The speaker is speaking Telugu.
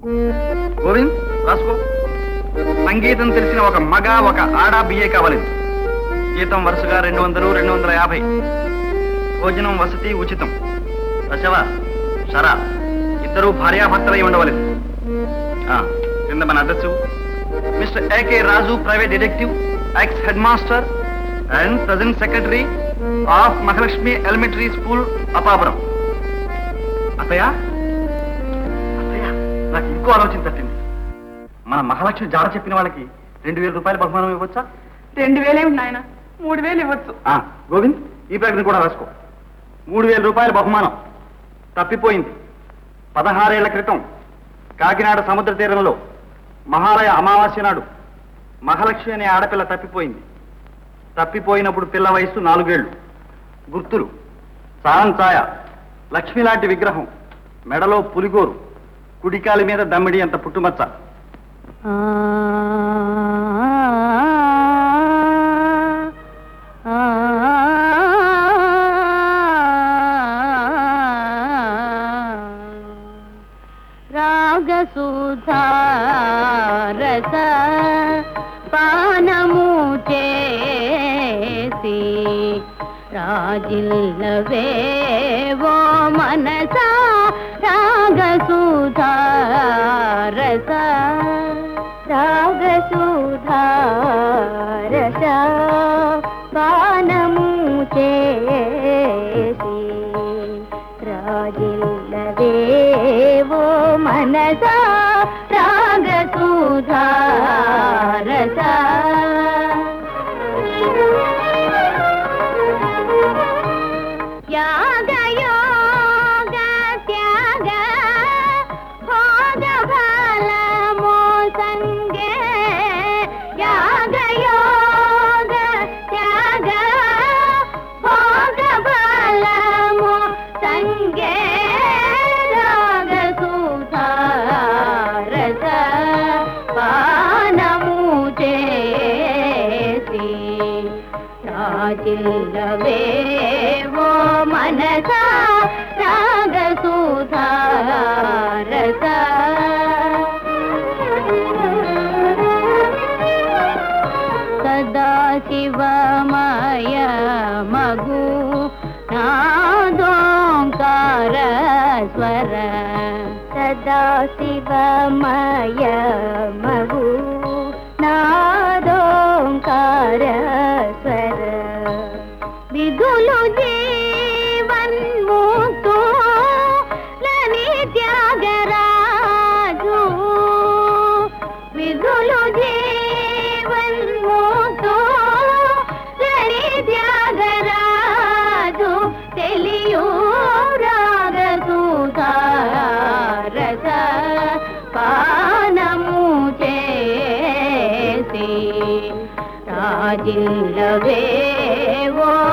గోవింద్ రాసుకో సంగీతం తెలిసిన ఒక మగ ఒక ఆడ బిఏ కావాలి జీతం వరుసగా రెండు వందలు రెండు వందల యాభై భోజనం వసతి ఉచితం దశవ షరా ఇద్దరు భార్యాభర్తలై ఉండవలేదు ఆ, కింద మన address mister AK Raju private detective ex head master and present secretary of Mahalakshmi elementary school Apapuram అత్తయ్య అత్తయ్య నాకు ఇంకో ఆలోచన తట్టింది మన మహాలక్ష్మి జాడ చెప్పిన వాళ్ళకి రెండు వేల రూపాయల బహుమానం ఇవ్వచ్చా రెండు వేలే ఉన్నాయన మూడు వేలు ఇవ్వచ్చు ఆ, గోవింద్ ఈ ప్రకటన కూడా రాసుకో మూడు వేల రూపాయల బహుమానం తప్పిపోయింది పదహారేళ్ల క్రితం కాకినాడ సముద్ర తీరంలో మహాలయ అమావాస్య నాడు మహాలక్ష్మి అనే ఆడపిల్ల తప్పిపోయింది తప్పిపోయినప్పుడు పిల్ల వయస్సు నాలుగేళ్లు గుర్తులు సారం ఛాయ లక్ష్మి లాంటి విగ్రహం మెడలో పులిగోరు కుడికాలి మీద దమ్మిడి అంత పుట్టుమచ్చ రాగసుధారస పానము చేసి రాజిల్లవేవో మనస రాగసుధారస రాగసుధారస పానము చేసి రాజిల్లవేవో మనస రాగసుధారస యాగయోగ త్యాగ భోగ ఫలమో సంగే యాగయోగ త్యాగ భోగ ఫలమో సంగే రాగ సుధారస పానము చేసి రాజిల్లవేవో మనస రాగ సుధారస సదా శివమయ మగు నాదోంకార స్వర సదా శివమయ మగు నాదోంకార స్వర విధులు జీవన్ముక్తో లని త్యాగరాజు విధులు జీవన్ముక్తో లని త్యాగరాజు తెలియు రాగ సుధారస పానము చేసి రాజిల్లవేవో